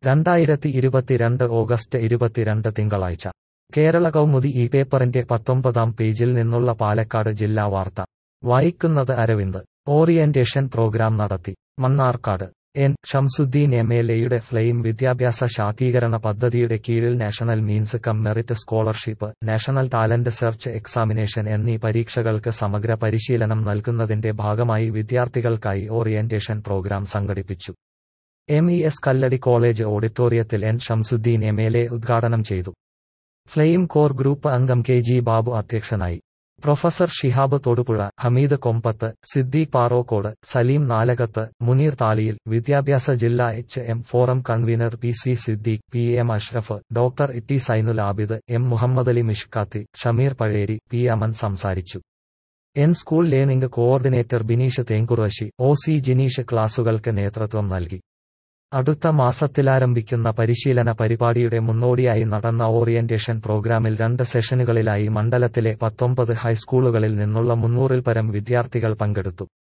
രണ്ടായിരത്തി ഇരുപത്തിരണ്ട് ഓഗസ്റ്റ് ഇരുപത്തിരണ്ട് തിങ്കളാഴ്ച കേരള കൗമുദി ഈ പേപ്പറിന്റെ പത്തൊമ്പതാം പേജിൽ നിന്നുള്ള പാലക്കാട് ജില്ലാ വാർത്ത വായിക്കുന്നത് അരവിന്ദ് ഓറിയന്റേഷൻ പ്രോഗ്രാം നടത്തി Mannarkkad N Shamsuddin M L എയുടെ ഫ്ലെയിം വിദ്യാഭ്യാസ ശാക്തീകരണ പദ്ധതിയുടെ കീഴിൽ national means cum merit scholarship national talent search examination എന്നീ പരീക്ഷകൾക്ക് സമഗ്ര പരിശീലനം നൽകുന്നതിന്റെ ഭാഗമായി വിദ്യാർത്ഥികൾക്കായി ഓറിയന്റേഷൻ പ്രോഗ്രാം സംഘടിപ്പിച്ചു M E S Kalladi college ഓഡിറ്റോറിയത്തിൽ N Shamsuddin M L A ഉദ്ഘാടനം ചെയ്തു ഫ്ലെയിം കോർ ഗ്രൂപ്പ് അംഗം കെ ജി ബാബു അധ്യക്ഷനായി പ്രൊഫസർ ഷിഹാബ് തൊടുപുഴ ഹമീദ് കൊമ്പത്ത് സിദ്ദീഖ് പാറോക്കോട് സലീം നാലകത്ത് മുനീർ താളിയിൽ വിദ്യാഭ്യാസ ജില്ലാ H M forum convener P C Siddique P M Ashraf doctor Itty Zainul Abid M Muhammadali Mishkathi Shameer Pazheri P Aman സംസാരിച്ചു N school learning coordinator Bineesh Thenkurissi O C Jineesh ക്ലാസുകൾക്ക് നേതൃത്വം നൽകി അടുത്ത മാസത്തിലാരംഭിക്കുന്ന പരിശീലന പരിപാടിയുടെ മുന്നോടിയായി നടന്ന ഓറിയന്റേഷൻ പ്രോഗ്രാമിൽ രണ്ട് സെഷനുകളിലായി മണ്ഡലത്തിലെ പത്തൊമ്പത് ഹൈസ്കൂളുകളിൽ നിന്നുള്ള മുന്നൂറിൽ പരം വിദ്യാർത്ഥികൾ പങ്കെടുത്തു